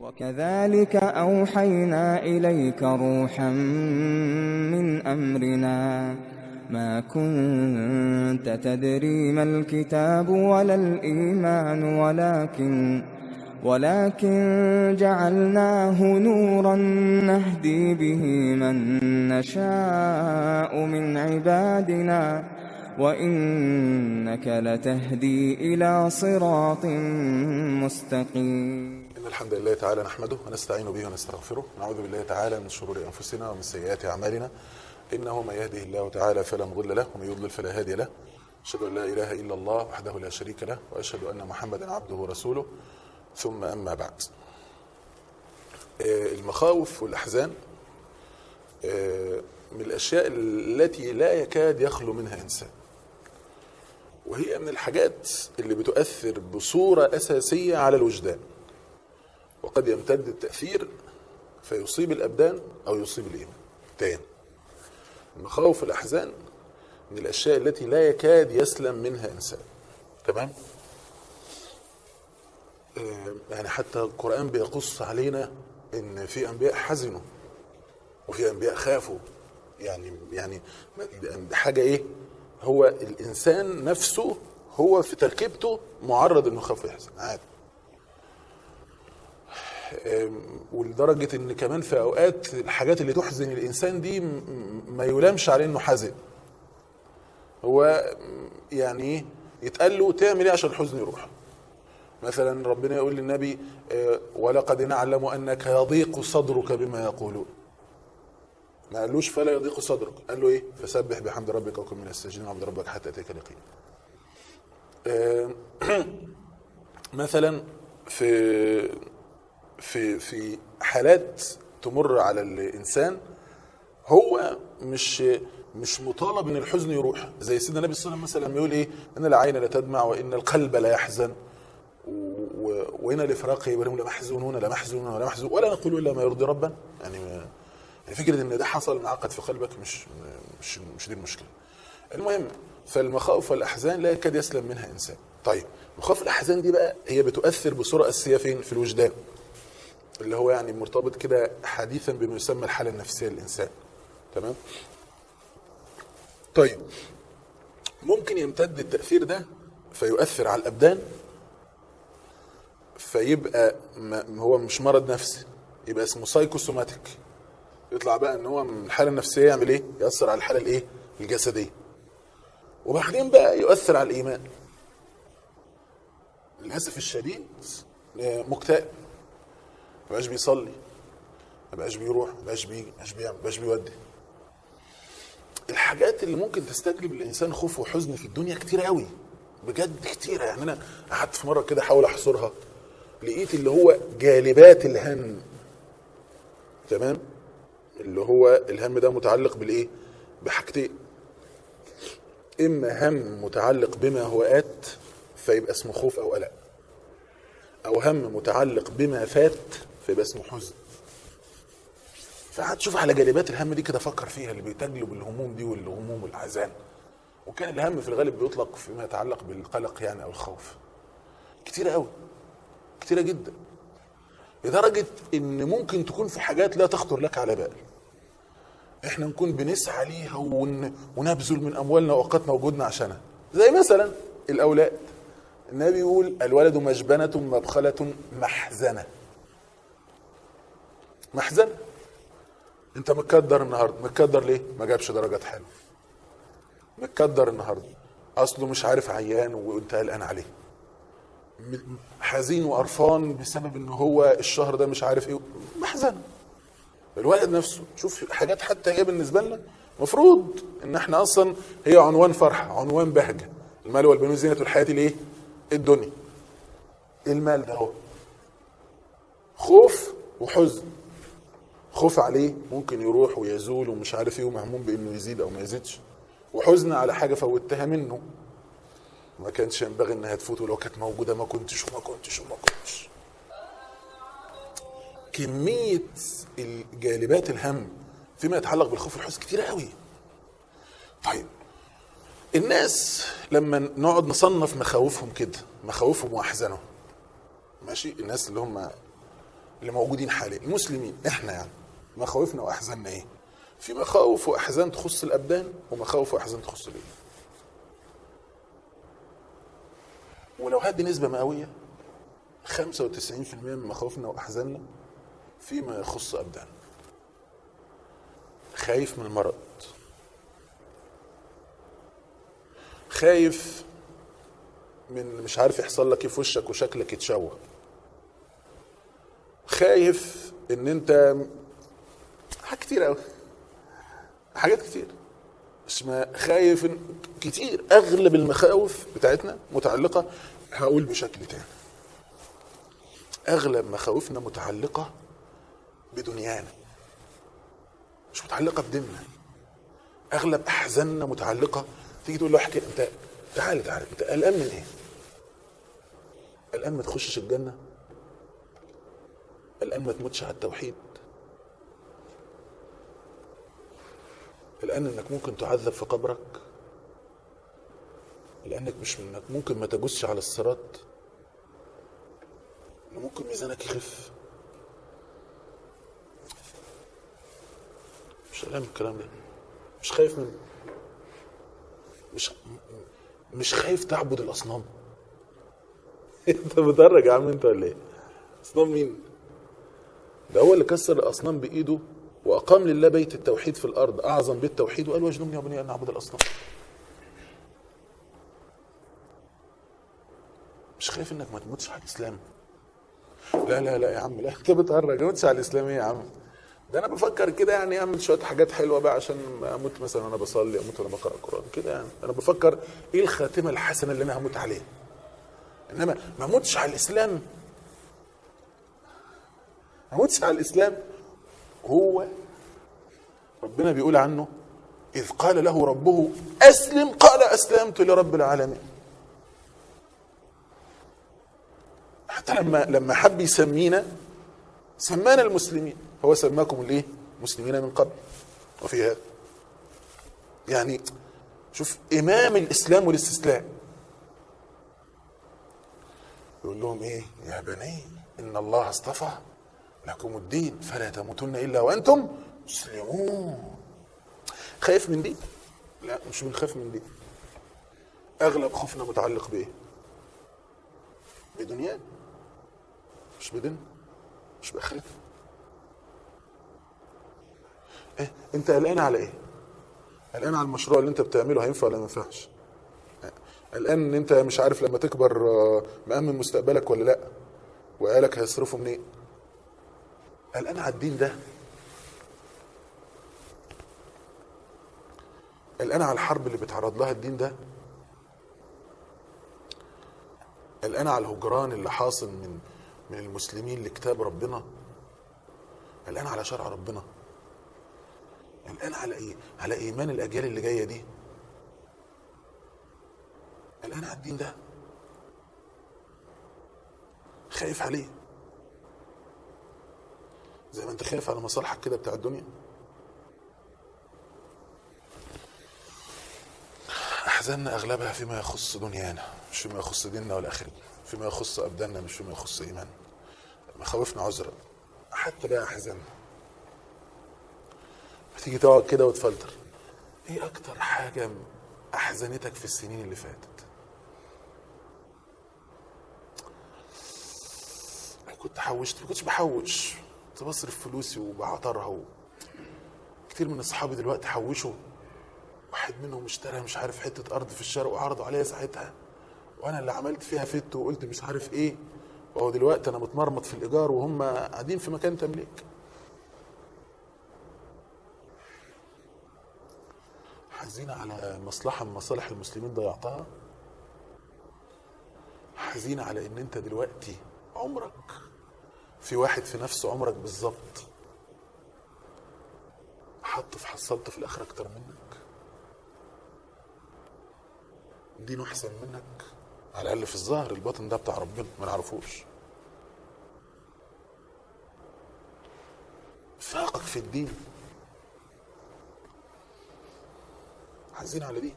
وكذلك أوحينا إليك روحا من أمرنا ما كنت تدري ما الكتاب ولا الإيمان ولكن ولكن جعلناه نورا نهدي به من نشاء من عبادنا وإنك لتهدي إلى صراط مستقيم إن الحمد لله تعالى نحمده ونستعين به ونستغفره نعوذ بالله تعالى من شرور أنفسنا ومن سيئات أعمالنا إنه من يهده الله تعالى فلا مضل له ومن يضلل فلا هادي له أشهد أن لا إله إلا الله وحده لا شريك له وأشهد أن محمدا عبده ورسوله ثم أما بعد آه، المخاوف والأحزان آه، من الأشياء التي لا يكاد يخلو منها إنسان وهي من الحاجات اللي بتؤثر بصورة أساسية على الوجدان وقد يمتد التأثير فيصيب الأبدان أو يصيب الإيمان تاني المخاوف والأحزان من الأشياء التي لا يكاد يسلم منها إنسان تمام آه، يعني حتى القرآن بيقص علينا إن في أنبياء حزنوا وفي أنبياء خافوا يعني يعني حاجة إيه هو الإنسان نفسه هو في تركيبته معرض إنه يخاف ويحزن عادي آم، ولدرجة إن كمان في أوقات الحاجات اللي تحزن الإنسان دي م- م- ما يلامش عليه إنه حزن هو م- يعني إيه يتقال له تعمل إيه عشان الحزن يروح مثلا ربنا يقول للنبي آه، ولقد نعلم انك يضيق صدرك بما يقولون ما قالوش فلا يضيق صدرك قال له ايه فسبح بحمد ربك وكن من الساجدين وعبد ربك حتى اتيك اليقين آه، مثلا في في في حالات تمر على الانسان هو مش مش مطالب ان الحزن يروح زي سيدنا النبي صلى الله عليه وسلم مثلا يقول ايه ان العين لتدمع وان القلب لا يحزن و- وإن لفراقه يبرم لمحزونون لمحزونون لمحزون ولا نقول إلا ما يرضي ربا يعني ما- يعني فكرة إن ده حصل انعقد في قلبك مش مش مش دي المشكلة المهم فالمخاوف والأحزان لا يكاد يسلم منها إنسان طيب مخاوف الأحزان دي بقى هي بتؤثر بصورة أساسية فين في الوجدان اللي هو يعني مرتبط كده حديثا بما يسمى الحالة النفسية للإنسان تمام طيب ممكن يمتد التأثير ده فيؤثر على الأبدان فيبقى ما هو مش مرض نفسي يبقى اسمه سايكوسوماتيك يطلع بقى ان هو من الحاله النفسيه يعمل ايه؟ ياثر على الحاله الايه؟ الجسديه. وبعدين بقى يؤثر على الايمان. للاسف الشديد آه، مكتئب. ما بقاش بيصلي. ما بقاش بيروح، ما بقاش بيجي، ما بقاش بيعمل، ما بقاش بيودي. الحاجات اللي ممكن تستجلب الانسان خوف وحزن في الدنيا كتير قوي بجد كتيرة يعني انا قعدت في مره كده احاول احصرها لقيت اللي هو جالبات الهم تمام اللي هو الهم ده متعلق بالايه بحاجتين اما هم متعلق بما هو ات فيبقى اسمه خوف او قلق او هم متعلق بما فات فيبقى اسمه حزن فقعدت اشوف على جالبات الهم دي كده افكر فيها اللي بتجلب الهموم دي والهموم والاحزان وكان الهم في الغالب بيطلق فيما يتعلق بالقلق يعني او الخوف كتيرة قوي كتيرة جدا لدرجة ان ممكن تكون في حاجات لا تخطر لك على بال احنا نكون بنسعى ليها ون... ونبذل من اموالنا واوقاتنا وجودنا عشانها زي مثلا الاولاد النبي يقول الولد مجبنة مبخلة محزنة محزنة انت متكدر النهارده متكدر ليه ما جابش درجات حلوه متكدر النهارده اصله مش عارف عيان وانت قلقان عليه م- حزين وقرفان بسبب ان هو الشهر ده مش عارف ايه محزن الولد نفسه شوف حاجات حتى هي بالنسبه لنا مفروض ان احنا اصلا هي عنوان فرحه عنوان بهجه المال والبنون زينه الحياه الايه الدنيا إيه المال ده هو خوف وحزن خوف عليه ممكن يروح ويزول ومش عارف ايه ومهموم بانه يزيد او ما يزيدش وحزن على حاجه فوتها منه ما كانش ينبغي انها تفوت ولو كانت موجوده ما كنتش وما كنتش وما كنتش كميه الجالبات الهم فيما يتعلق بالخوف والحزن كتير قوي طيب الناس لما نقعد نصنف مخاوفهم كده مخاوفهم واحزانهم ماشي الناس اللي هم اللي موجودين حاليا المسلمين احنا يعني مخاوفنا واحزاننا ايه في مخاوف واحزان تخص الابدان ومخاوف واحزان تخص الايه ولو هدي نسبه مئويه 95% من مخاوفنا واحزاننا فيما يخص ابدان خايف من المرض خايف من مش عارف يحصل لك ايه في وشك وشكلك يتشوه خايف ان انت حاجات كتير قوي حاجات كتير مش ما خايف إن كتير اغلب المخاوف بتاعتنا متعلقه هقول بشكل تاني اغلب مخاوفنا متعلقه بدنيانا مش متعلقه بديننا اغلب احزاننا متعلقه تيجي تقول له احكي انت تعالى تعالى انت قلقان من ايه؟ قلقان ما تخشش الجنه؟ قلقان ما تموتش على التوحيد؟ قلقان انك ممكن تعذب في قبرك؟ لانك مش انك ممكن ما تجوزش على الصراط؟ إن ممكن ميزانك يخف؟ مش قلقان من الكلام ده مش خايف من مش مش خايف تعبد الاصنام انت بتدرج يا عم انت ولا ايه اصنام مين ده هو اللي كسر الاصنام بايده واقام لله بيت التوحيد في الارض اعظم بيت توحيد وقال واجنبني يا بني ان اعبد الاصنام مش خايف انك ما تموتش على الاسلام لا لا لا يا عم لا انت بتهرج ما تموتش على الاسلام ايه يا عم ده انا بفكر كده يعني اعمل شويه حاجات حلوه بقى عشان اموت مثلا وانا بصلي اموت وانا بقرا القران كده يعني انا بفكر ايه الخاتمه الحسنه اللي انا هموت عليها انما ما اموتش على الاسلام ما اموتش على الاسلام هو ربنا بيقول عنه اذ قال له ربه اسلم قال اسلمت لرب العالمين حتى لما لما حب يسمينا سمانا المسلمين هو سماكم الايه مسلمين من قبل وفي هذا يعني شوف امام الاسلام والاستسلام يقول لهم ايه يا بني ان الله اصطفى لكم الدين فلا تموتن الا وانتم مسلمون خايف من دي لا مش بنخاف من دي اغلب خوفنا متعلق بايه بدنيانا مش بدين مش باخرتنا إيه؟ انت قلقان على ايه قلقان على المشروع اللي انت بتعمله هينفع ولا ما ينفعش قلقان ان انت مش عارف لما تكبر آه، مأمن مستقبلك ولا لا وقالك هيصرفوا منين قلقان على الدين ده قلقان على الحرب اللي بيتعرض لها الدين ده قلقان على الهجران اللي حاصل من من المسلمين لكتاب ربنا قلقان على شرع ربنا قلقان على ايه على ايمان الاجيال اللي جايه دي قلقان على الدين ده خايف عليه زي ما انت خايف على مصالحك كده بتاع الدنيا احزاننا اغلبها فيما يخص دنيانا مش فيما يخص ديننا ولا اخرتنا فيما يخص ابداننا مش فيما يخص ايماننا مخاوفنا عذرا حتى بقى احزاننا تيجي تقعد كده وتفلتر ايه اكتر حاجه احزنتك في السنين اللي فاتت أنا كنت حوشت ما كنتش بحوش كنت بصرف فلوسي وبعطرها و... كتير من اصحابي دلوقتي حوشوا واحد منهم اشترى مش عارف حته ارض في الشارع وعرضوا عليا ساعتها وانا اللي عملت فيها فت وقلت مش عارف ايه وهو دلوقتي انا متمرمط في الايجار وهم قاعدين في مكان تمليك حزين على مصلحة من مصالح المسلمين ضيعتها حزين على ان انت دلوقتي عمرك في واحد في نفس عمرك بالظبط حط في حصلت في الاخر اكتر منك دينه احسن منك على الاقل في الظاهر الباطن ده بتاع ربنا ما نعرفوش فاقك في الدين حزين على دي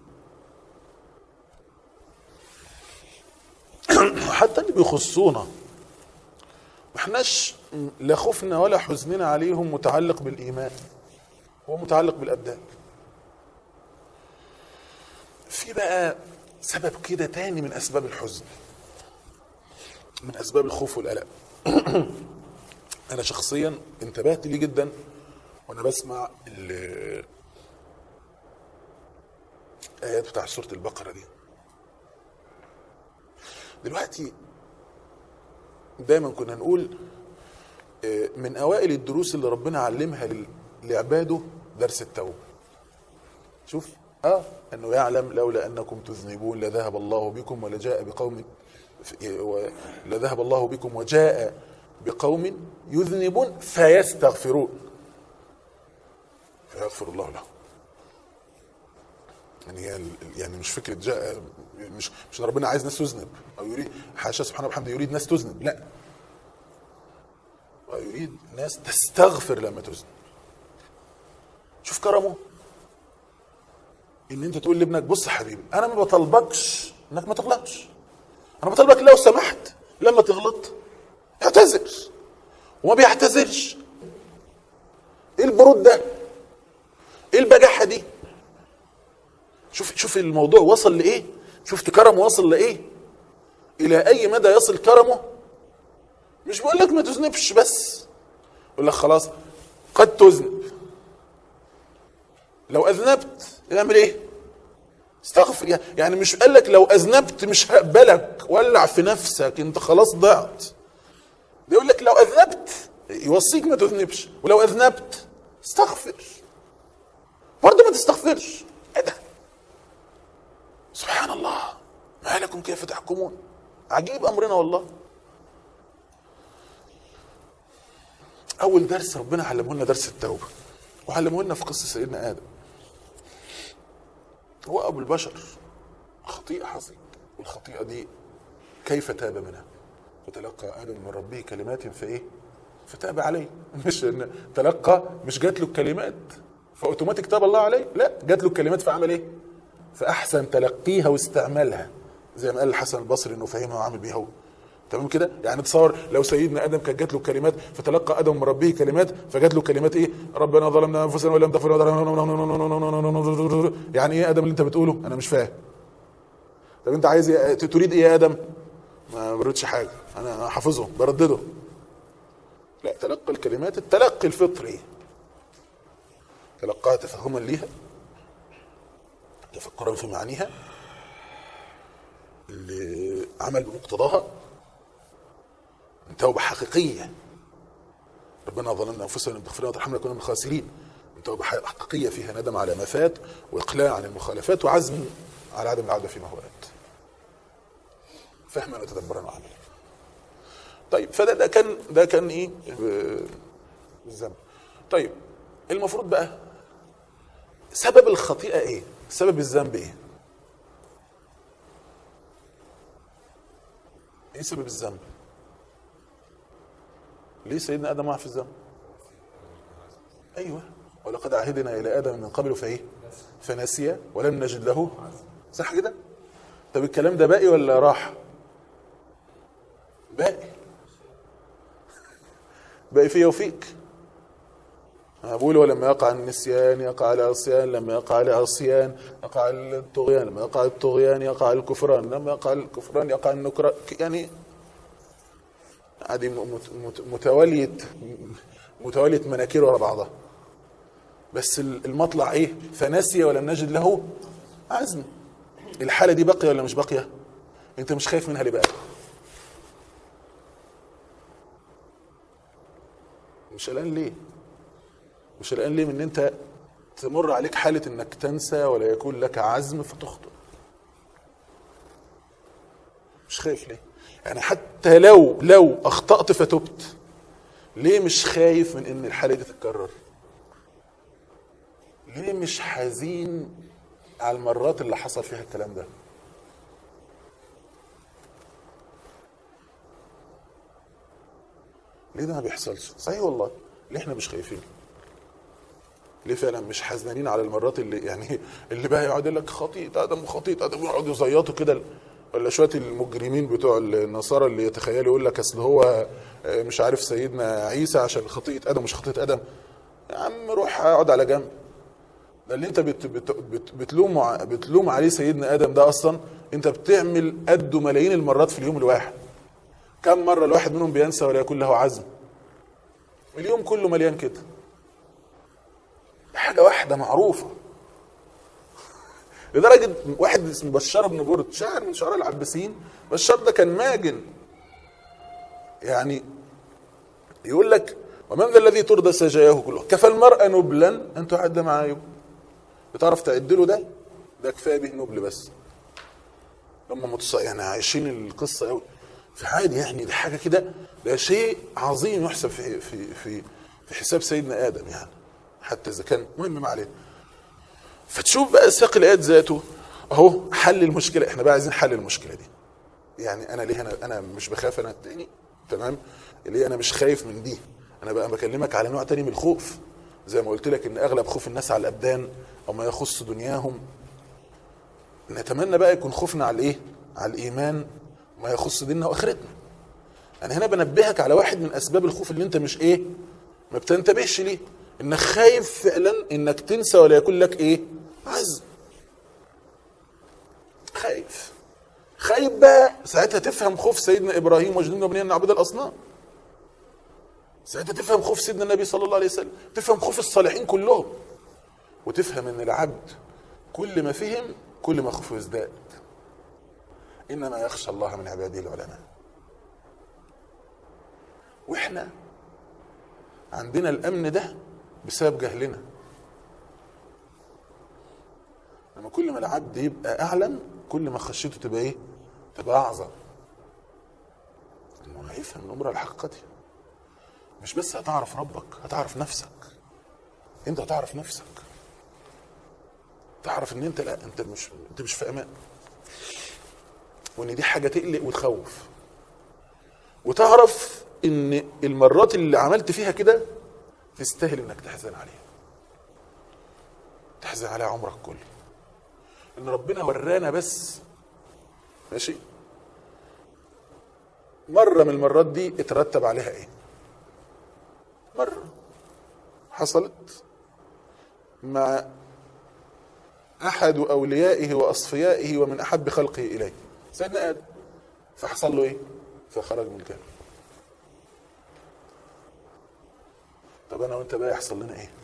حتى اللي بيخصونا ما احناش لا خوفنا ولا حزننا عليهم متعلق بالايمان هو متعلق بالابدان في بقى سبب كده تاني من اسباب الحزن من اسباب الخوف والقلق انا شخصيا انتبهت ليه جدا وانا بسمع ال- الايات بتاع سوره البقره دي دلوقتي دايما كنا نقول آه، من اوائل الدروس اللي ربنا علمها لل- لعباده درس التوبه شوف اه انه يعلم لولا انكم تذنبون لذهب الله بكم ولجاء بقوم في- و- لذهب الله بكم وجاء بقوم يذنبون فيستغفرون فيغفر الله لهم يعني هي ال- يعني مش فكره جاء مش مش إن ربنا عايز ناس تذنب او يريد حاشا سبحانه وبحمده يريد ناس تذنب لا ويريد ناس تستغفر لما تذنب شوف كرمه ان انت تقول لابنك بص يا حبيبي انا ما بطلبكش انك ما تغلطش انا بطلبك لو سمحت لما تغلط اعتذر وما بيعتذرش ايه البرود ده ايه البجاحه دي شوف شوف الموضوع وصل لايه شفت كرمه وصل لايه الى اي مدى يصل كرمه مش بقول لك ما تذنبش بس يقول لك خلاص قد تذنب لو اذنبت اعمل ايه استغفر يعني مش قال لك لو اذنبت مش هقبلك ولع في نفسك انت خلاص ضعت ده يقول لك لو اذنبت يوصيك ما تذنبش ولو اذنبت استغفر برضه ما تستغفرش ايه ده سبحان الله ما لكم كيف تحكمون عجيب امرنا والله اول درس ربنا علمه لنا درس التوبه وعلمه لنا في قصه سيدنا ادم هو ابو البشر خطيئه حصيت والخطيئه دي كيف تاب منها فتلقى ادم من ربه كلمات فايه فتاب عليه مش ان تلقى مش جات له الكلمات فاوتوماتيك تاب الله عليه لا جات له الكلمات فعمل ايه فاحسن تلقيها واستعمالها زي ما قال الحسن البصري انه فاهمها وعامل بيها هو تمام كده يعني تصور لو سيدنا ادم كانت جات له كلمات فتلقى ادم من ربه كلمات فجات له كلمات ايه ربنا ظلمنا انفسنا ولم تغفر لنا يعني ايه ادم اللي انت بتقوله انا مش فاهم طب انت عايز إيه؟ تريد ايه يا ادم ما بردش حاجه انا حافظه بردده لا تلقى الكلمات التلقي الفطري تلقاها تفهما ليها تفكرا في معانيها اللي عمل بمقتضاها توبة حقيقية ربنا ظلمنا انفسنا لم تغفر لنا وترحمنا كنا من الخاسرين توبة حقيقية فيها ندم على ما فات واقلاع عن المخالفات وعزم على عدم العودة فيما هو آت فهما وتدبرا وعملا طيب فده ده كان ده كان ايه آه، الذنب طيب المفروض بقى سبب الخطيئة ايه سبب الذنب ايه ايه سبب الذنب ليه سيدنا ادم وقع في الذنب ايوه ولقد عهدنا الى ادم من قبل فايه فنسي ولم نجد له صح كده طب الكلام ده باقي ولا راح باقي باقي فيا وفيك أنا بقول ولما يقع النسيان يقع العصيان لما يقع العصيان يقع الطغيان لما يقع الطغيان يقع الكفران لما يقع الكفران يقع النكران يعني هذه مت- مت- متوالية متوالية مناكير ورا بعضها بس المطلع ايه فنسي ولم نجد له عزم الحالة دي باقية ولا مش باقية انت مش خايف منها ليه بقى مش قلقان ليه مش قلقان ليه من ان انت تمر عليك حالة انك تنسى ولا يكون لك عزم فتخطئ مش خايف ليه يعني حتى لو لو اخطأت فتبت ليه مش خايف من ان الحالة دي تتكرر ليه مش حزين على المرات اللي حصل فيها الكلام ده ليه ده ما بيحصلش صحيح والله ليه احنا مش خايفين ليه فعلا مش حزنانين على المرات اللي يعني اللي بقى يقعد يقول لك خطيط ادم وخطيط ادم يقعدوا يزيطوا كده ولا شويه المجرمين بتوع النصارى اللي يتخيلوا يقول لك اصل هو آه، مش عارف سيدنا عيسى عشان خطيئه ادم مش خطيئه ادم يا عم روح اقعد على جنب ده اللي انت بت بت بت بتلوم ع- بتلوم عليه سيدنا ادم ده اصلا انت بتعمل قده ملايين المرات في اليوم الواحد كم مره الواحد منهم بينسى ولا يكون له عزم اليوم كله مليان كده حاجه واحده معروفه لدرجه واحد اسمه بشار بن برد شاعر من شعراء العباسيين بشار ده كان ماجن يعني يقول لك ومن ذا الذي ترضى سجاياه كله كفى المرء نبلا ان تعد معايب بتعرف تعد له ده ده كفايه به نبل بس هم متص... يعني عايشين القصه قوي في عادي يعني ده حاجه كده ده شيء عظيم يحسب في في في في حساب سيدنا ادم يعني حتى اذا كان مهم ما علينا فتشوف بقى سياق الايات ذاته اهو حل المشكله احنا بقى عايزين حل المشكله دي يعني انا ليه انا انا مش بخاف انا التاني تمام ليه انا مش خايف من دي انا بقى بكلمك على نوع تاني من الخوف زي ما قلت لك ان اغلب خوف الناس على الابدان او ما يخص دنياهم نتمنى بقى يكون خوفنا على الايه على الايمان ما يخص ديننا واخرتنا انا هنا بنبهك على واحد من اسباب الخوف اللي انت مش ايه ما بتنتبهش ليه انك خايف فعلا انك تنسى ولا يكون لك ايه عزم خايف خايف بقى ساعتها تفهم خوف سيدنا ابراهيم وجنودنا وبنينا ان نعبد الاصنام ساعتها تفهم خوف سيدنا النبي صلى الله عليه وسلم تفهم خوف الصالحين كلهم وتفهم ان العبد كل ما فهم كل ما خوفه يزداد انما يخشى الله من عباده العلماء واحنا عندنا الامن ده بسبب جهلنا لما كل ما العبد يبقى اعلم كل ما خشيته تبقى ايه تبقى اعظم انه هيفهم الامور على حقيقتها مش بس هتعرف ربك هتعرف نفسك انت هتعرف نفسك تعرف ان انت لا انت مش انت مش في امان وان دي حاجه تقلق وتخوف وتعرف ان المرات اللي عملت فيها كده تستاهل انك تحزن عليها تحزن عليها عمرك كله ان ربنا ورانا بس ماشي مره من المرات دي اترتب عليها ايه مره حصلت مع احد اوليائه واصفيائه ومن احب خلقه اليه سيدنا ادم فحصل له ايه فخرج من الجنه طب انا وانت بقى يحصل لنا ايه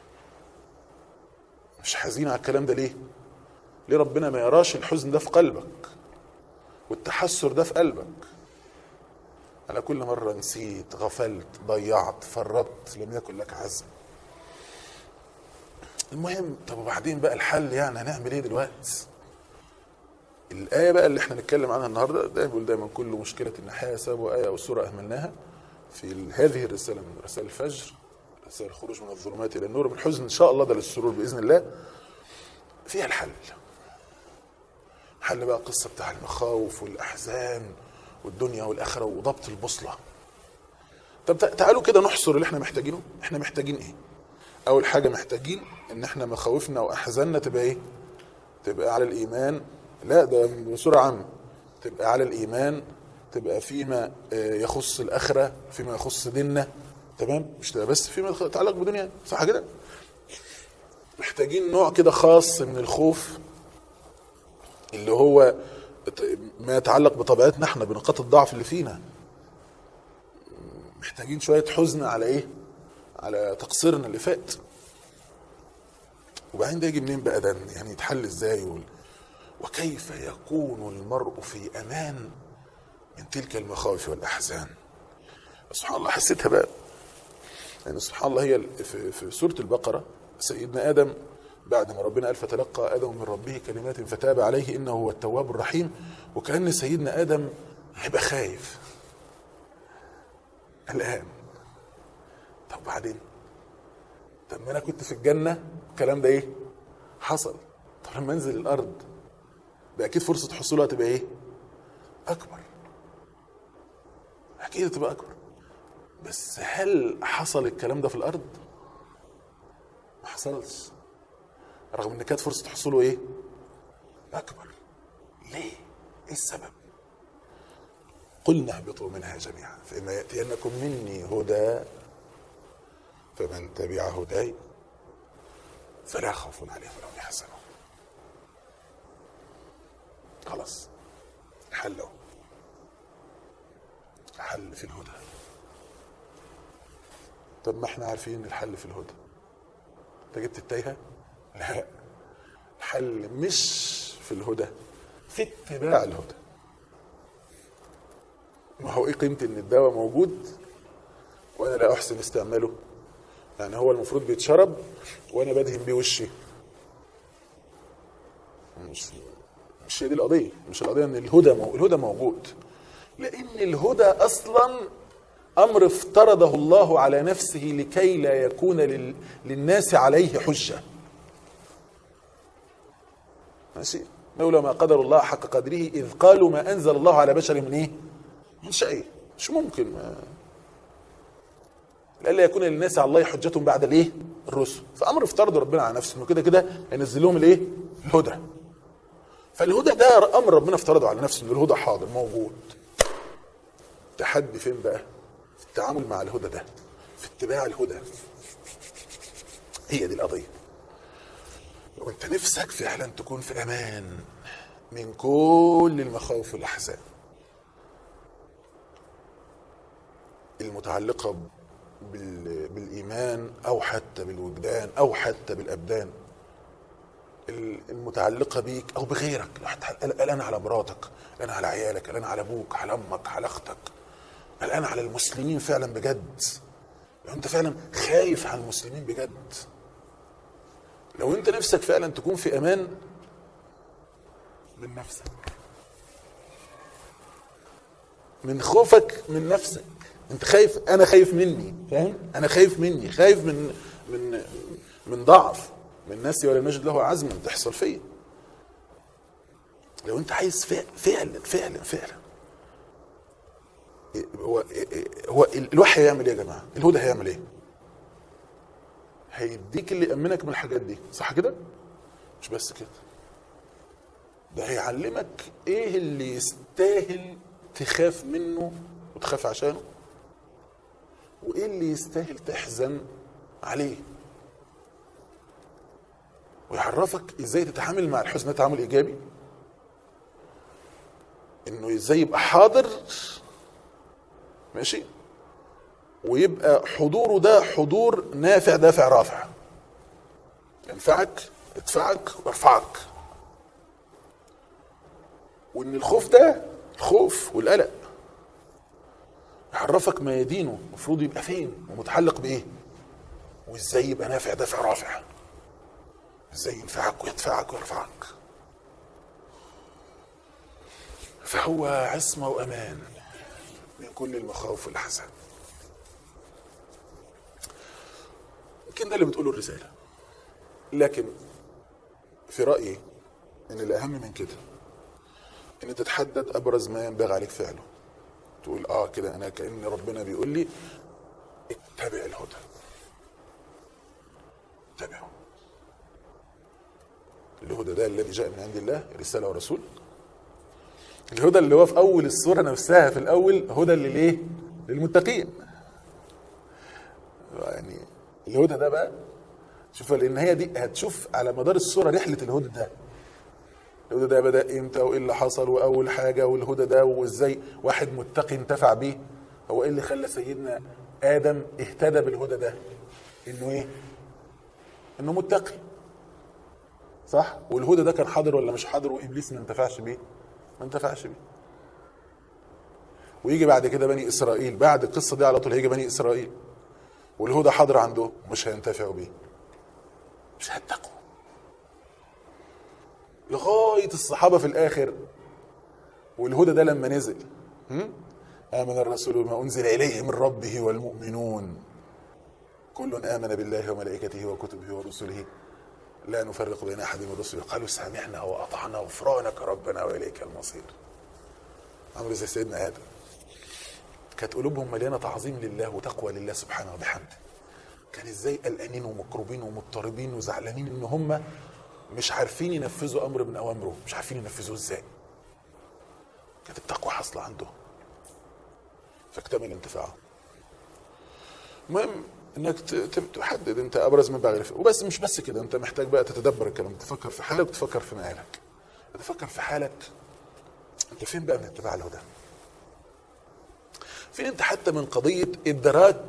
مش حزين على الكلام ده ليه ليه ربنا ما يراش الحزن ده في قلبك والتحسر ده في قلبك على كل مرة نسيت غفلت ضيعت فرطت لم يكن لك عزم المهم طب وبعدين بقى الحل يعني هنعمل ايه دلوقتي الآية بقى اللي احنا نتكلم عنها النهاردة دايما بقول دايما كل مشكلة نحيا سبب آية أو سورة أهملناها في هذه الرسالة من رسائل الفجر رسائل الخروج من الظلمات إلى النور بالحزن إن شاء الله ده للسرور بإذن الله فيها الحل حل بقى قصة بتاع المخاوف والأحزان والدنيا والآخرة وضبط البوصلة طب تعالوا كده نحصر اللي احنا محتاجينه احنا محتاجين ايه اول حاجة محتاجين ان احنا مخاوفنا واحزاننا تبقى ايه تبقى على الايمان لا ده بصورة عامة تبقى على الايمان تبقى فيما يخص الاخرة فيما يخص ديننا تمام مش تبقى بس فيما يتعلق بدنيا صح كده محتاجين نوع كده خاص من الخوف اللي هو ما يتعلق بطبيعتنا احنا بنقاط الضعف اللي فينا محتاجين شوية حزن على ايه على تقصيرنا اللي فات وبعدين ده يجي منين بقى ده يعني يتحل ازاي وال... وكيف يكون المرء في امان من تلك المخاوف والاحزان سبحان الله حسيتها بقى يعني سبحان الله هي في, في سوره البقره سيدنا ادم بعد ما ربنا قال فتلقى ادم من ربه كلمات فتاب عليه انه هو التواب الرحيم وكان سيدنا ادم هيبقى خايف الان طب بعدين طب ما انا كنت في الجنه الكلام ده ايه حصل طب لما انزل الارض ده اكيد فرصه حصولها تبقى ايه اكبر اكيد تبقى اكبر بس هل حصل الكلام ده في الارض ما حصلش رغم ان كانت فرصه حصوله ايه اكبر ليه ايه السبب قلنا اهبطوا منها جميعا فإما يأتينكم مني هدى فمن تبع هداي فلا خوف عليهم ولا هم يحزنون خلاص الحل اهو الحل في الهدى طب ما احنا عارفين ان الحل في الهدى انت جبت التايهه لا الحل مش في الهدى في اتباع الهدى ما هو ايه قيمه ان الدواء موجود وانا لا احسن استعماله يعني هو المفروض بيتشرب وانا بدهن بيه وشي مش مش هي دي القضيه مش القضيه ان الهدى مو... الهدى موجود لان الهدى اصلا امر افترضه الله على نفسه لكي لا يكون لل... للناس عليه حجه ماشي لولا ما قدر الله حق قدره اذ قالوا ما انزل الله على بشر من ايه من شيء مش ممكن ما لئلا يكون للناس على الله حجة بعد الايه؟ الرسل، فامر افترض ربنا على نفسه انه كده كده هينزل لهم الايه؟ الهدى. فالهدى ده امر ربنا افترضه على نفسه ان الهدى حاضر موجود. التحدي فين بقى؟ في التعامل مع الهدى ده، في اتباع الهدى. هي دي القضية. وانت نفسك فعلا تكون في امان من كل المخاوف والاحزان. المتعلقة بال- بالإيمان أو حتى بالوجدان أو حتى بالأبدان ال- المتعلقة بيك أو بغيرك لو حتى قلقان على مراتك قلقان على عيالك قلقان على أبوك على أمك على أختك قلقان على المسلمين فعلا بجد لو أنت فعلا خايف على المسلمين بجد لو أنت نفسك فعلا تكون في أمان من نفسك من خوفك من نفسك انت خايف انا خايف مني فاهم انا خايف مني خايف من من من ضعف من نفسي ولا نجد له عزما تحصل فيا لو انت عايز فعلا فعلا فعلا فعلا هو هو الوحي هيعمل ايه يا جماعه الهدى هيعمل ايه هيديك اللي يامنك من الحاجات دي صح كده مش بس كده ده هيعلمك ايه اللي يستاهل تخاف منه وتخاف عشانه وايه اللي يستاهل تحزن عليه ويعرفك ازاي تتعامل مع الحزن ده تعامل ايجابي انه ازاي يبقى حاضر ماشي ويبقى حضوره ده حضور نافع دافع رافع ينفعك يدفعك ويرفعك وان الخوف ده الخوف والقلق يعرفك ميادينه المفروض يبقى فين ومتعلق بايه وازاي يبقى نافع دافع رافع ازاي ينفعك ويدفعك ويرفعك فهو عصمة وأمان من كل المخاوف والأحزان يمكن ده اللي بتقوله الرسالة لكن في رأيي إن الأهم من كده إن تتحدد أبرز ما ينبغي عليك فعله تقول اه كده انا كان ربنا بيقول لي اتبع الهدى اتبعه الهدى ده الذي جاء من عند الله رساله ورسول الهدى اللي هو في اول السوره نفسها في الاول هدى للايه للمتقين يعني الهدى ده بقى شوف لان هي دي هتشوف على مدار السوره رحله الهدى ده الهدى ده بدا امتى وايه اللي حصل واول حاجه والهدى ده وازاي واحد متقي انتفع بيه هو ايه اللي خلى سيدنا ادم اهتدى بالهدى ده انه ايه انه متقي صح والهدى ده كان حاضر ولا مش حاضر وابليس ما انتفعش بيه ما انتفعش بيه ويجي بعد كده بني اسرائيل بعد القصه دي على طول هيجي بني اسرائيل والهدى حاضر عندهم مش هينتفعوا بيه مش هيتقوا لغايه الصحابه في الاخر والهدى ده لما نزل هم؟ امن الرسول بما انزل اليه من ربه والمؤمنون كل امن بالله وملائكته وكتبه ورسله لا نفرق بين احد من رسله قالوا سمعنا واطعنا غفرانك ربنا واليك المصير عمرو زي سيدنا ادم كانت قلوبهم مليانه تعظيم لله وتقوى لله سبحانه وبحمده كان ازاي قلقانين ومكروبين ومضطربين وزعلانين ان هم مش عارفين ينفذوا امر من اوامره مش عارفين ينفذوه ازاي كانت التقوى حاصله عنده فاكتمل انتفاعه المهم انك ت- ت- تحدد انت ابرز من باغي وبس مش بس كده انت محتاج بقى تتدبر الكلام تفكر في حالك وتفكر في مآلك تفكر في حالك انت فين بقى من اتباع الهدى فين انت حتى من قضيه ادراك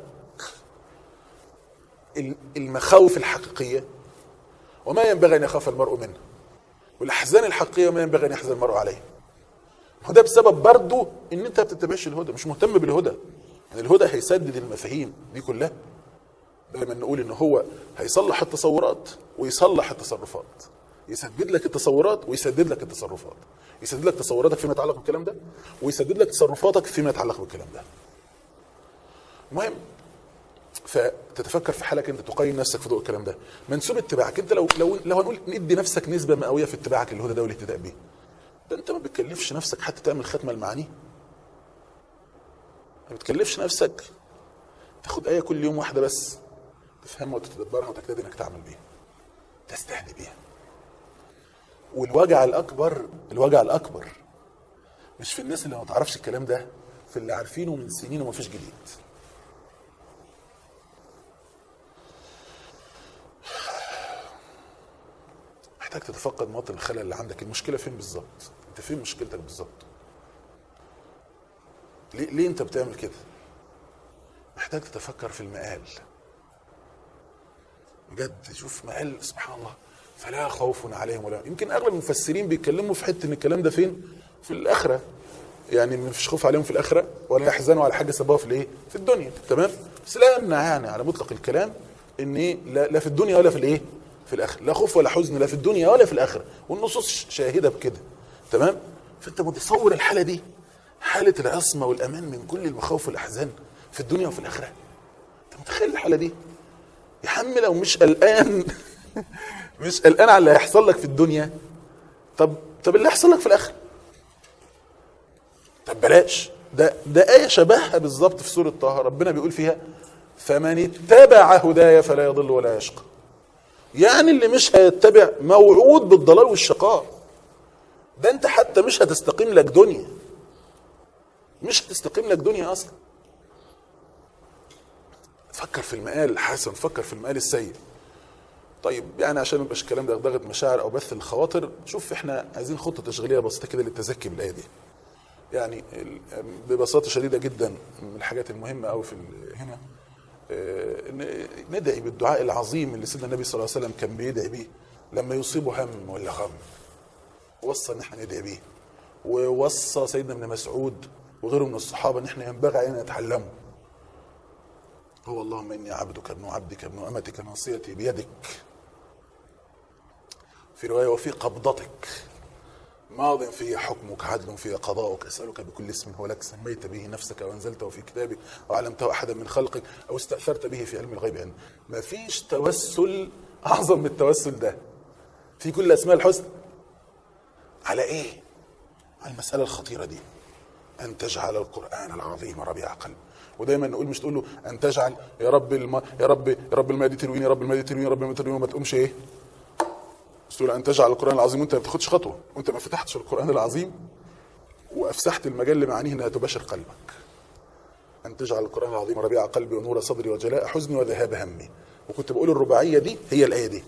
ال- المخاوف الحقيقيه وما ينبغي ان يخاف المرء منه والاحزان الحقيقيه وما ينبغي ان يحزن المرء عليه وده بسبب برضه ان انت ما بتتبعش الهدى مش مهتم بالهدى يعني الهدى هيسدد المفاهيم دي كلها دايما نقول ان هو هيصلح التصورات ويصلح التصرفات يسدد لك التصورات ويسدد لك التصرفات يسدد لك تصوراتك فيما يتعلق بالكلام ده ويسدد لك تصرفاتك فيما يتعلق بالكلام ده المهم فتتفكر في حالك انت تقيم نفسك في ضوء الكلام ده منسوب اتباعك انت لو لو لو هنقول ندي نفسك نسبه مئويه في اتباعك للهدى ده والاهتداء بيه ده انت ما بتكلفش نفسك حتى تعمل ختمه المعاني ما بتكلفش نفسك تاخد ايه كل يوم واحده بس تفهمها وتتدبرها وتجتهد انك تعمل بيها تستهدي بيها والوجع الاكبر الوجع الاكبر مش في الناس اللي ما تعرفش الكلام ده في اللي عارفينه من سنين وما فيش جديد محتاج تتفقد مواطن الخلل اللي عندك المشكله فين بالظبط انت فين مشكلتك بالظبط ليه, ليه انت بتعمل كده محتاج تتفكر في المآل بجد شوف مآل سبحان الله فلا خوف عليهم ولا يمكن اغلب المفسرين بيتكلموا في حته ان الكلام ده فين في الاخره يعني ما فيش خوف عليهم في الاخره ولا يحزنوا على حاجه سببوها في الايه في الدنيا تمام بس لا يمنع يعني على مطلق الكلام ان إيه؟ لا, لا في الدنيا ولا في الايه في الاخره لا خوف ولا حزن لا في الدنيا ولا في الاخره والنصوص شاهده بكده تمام فانت متصور الحاله دي حاله العصمه والامان من كل المخاوف والاحزان في الدنيا وفي الاخره انت متخيل الحاله دي يا عم لو مش قلقان مش قلقان على اللي هيحصل لك في الدنيا طب طب اللي هيحصل لك في الاخره طب بلاش ده ده آية شبهها بالظبط في سورة طه ربنا بيقول فيها فمن اتبع هدايا فلا يضل ولا يشقى يعني اللي مش هيتبع موعود بالضلال والشقاء ده انت حتى مش هتستقيم لك دنيا مش هتستقيم لك دنيا اصلا فكر في المقال حسن فكر في المقال السيء طيب يعني عشان ما يبقاش الكلام ده دغدغه مشاعر او بث الخواطر شوف احنا عايزين خطه تشغيليه بسيطه كده للتزكي بالايه دي يعني ال- ببساطه شديده جدا من الحاجات المهمه قوي في ال- هنا آه، إن ندعي بالدعاء العظيم اللي سيدنا النبي صلى الله عليه وسلم كان بيدعي بيه لما يصيبه هم ولا غم وصى ان احنا ندعي بيه ووصى سيدنا ابن مسعود وغيره من الصحابه ان احنا ينبغي علينا نتعلمه هو اللهم اني عبدك ابن عبدك ابن امتك ناصيتي بيدك في روايه وفي قبضتك ماض في حكمك عدل في قضاؤك اسالك بكل اسم هو لك سميت به نفسك او انزلته في كتابك او علمته احدا من خلقك او استاثرت به في علم الغيب عندك ما فيش توسل اعظم من التوسل ده في كل اسماء الحسنى على ايه على المساله الخطيره دي ان تجعل القران العظيم ربيع قلب ودايما نقول مش تقول له ان تجعل يا رب الم... يا رب يا رب الماء دي ترويني يا رب الماء دي ترويني يا رب الماء دي ترويني وما تقومش ايه بس تقول ان تجعل القران العظيم وانت ما بتاخدش خطوه وانت ما فتحتش القران العظيم وافسحت المجال لمعانيه انها تباشر قلبك ان تجعل القران العظيم ربيع قلبي ونور صدري وجلاء حزني وذهاب همي وكنت بقول الرباعيه دي هي الايه دي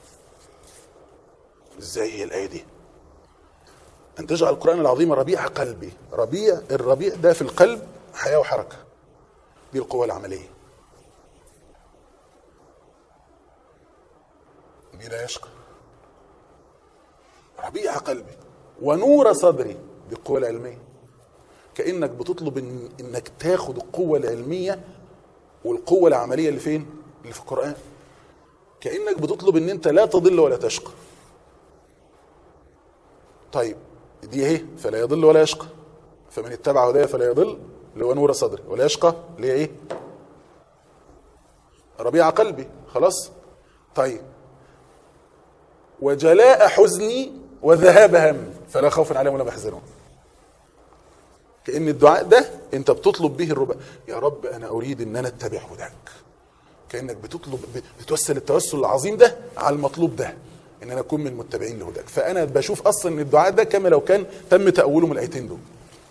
ازاي هي الايه دي ان تجعل القران العظيم ربيع قلبي ربيع الربيع ده في القلب حياه وحركه دي القوه العمليه دي لا يشقى ربيع قلبي ونور صدري دي القوه العلميه كانك بتطلب إن انك تاخد القوه العلميه والقوه العمليه اللي فين اللي في القران كانك بتطلب ان انت لا تضل ولا تشقى طيب دي اهي فلا يضل ولا يشقى فمن اتبع هدايا فلا يضل اللي هو نور صدري ولا يشقى اللي هي ايه ربيع قلبي خلاص طيب وجلاء حزني وذهاب همي فلا خوف عليهم ولا هم يحزنون كأن الدعاء ده انت بتطلب به الربع يا رب انا اريد ان انا اتبع هداك كانك بتطلب بتوسل التوسل العظيم ده على المطلوب ده ان انا اكون من المتبعين لهداك فانا بشوف اصلا ان الدعاء ده كما لو كان تم تاوله من الايتين دول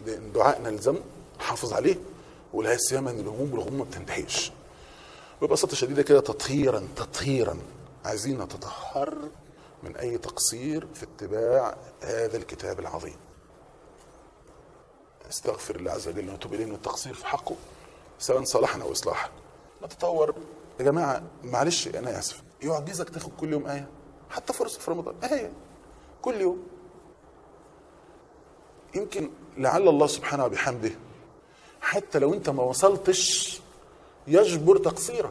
دعاء نلزمه نحافظ عليه ولا سيما ان الهموم والغموم ما بتنتهيش ببساطه شديده كده تطهيرا تطهيرا عايزين نتطهر من اي تقصير في اتباع هذا الكتاب العظيم استغفر الله عز وجل ونتوب اليه من التقصير في حقه سواء صلاحا او اصلاحا نتطور يا جماعه معلش انا اسف يعجزك تاخد كل يوم ايه حتى فرصه في رمضان ايه كل يوم يمكن لعل الله سبحانه وبحمده حتى لو انت ما وصلتش يجبر تقصيرك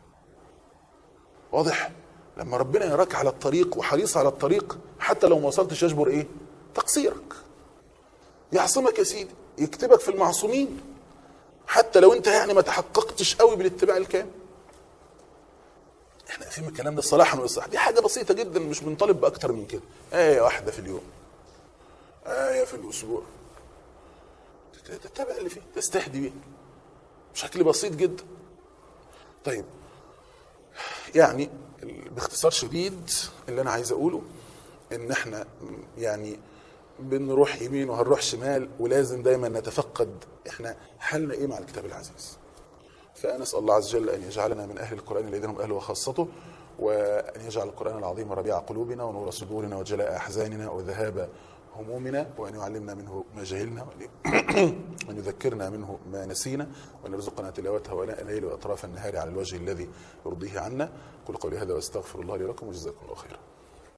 واضح لما ربنا يراك على الطريق وحريص على الطريق حتى لو ما وصلتش يجبر ايه تقصيرك يعصمك يا سيدي يكتبك في المعصومين حتى لو انت يعني ما تحققتش قوي بالاتباع الكامل احنا فاهم الكلام ده صلاحا واصلاحا دي حاجه بسيطه جدا مش بنطالب باكتر من كده ايه واحده في اليوم ايه في الاسبوع تتبع اللي فيه تستهدي بيه بشكل بسيط جدا طيب يعني باختصار شديد اللي انا عايز اقوله ان احنا يعني بنروح يمين وهنروح شمال ولازم دايما نتفقد احنا حالنا ايه مع الكتاب العزيز فانا اسال الله عز وجل ان يجعلنا من اهل القران الذين هم اهله وخاصته وان يجعل القران العظيم ربيع قلوبنا ونور صدورنا وجلاء احزاننا وذهاب همومنا وان يعلمنا منه ما جهلنا وان يذكرنا منه ما نسينا وان يرزقنا تلاوته اناء الليل واطراف النهار على الوجه الذي يرضيه عنا قل قولي هذا واستغفر الله لي ولكم وجزاكم الله خيرا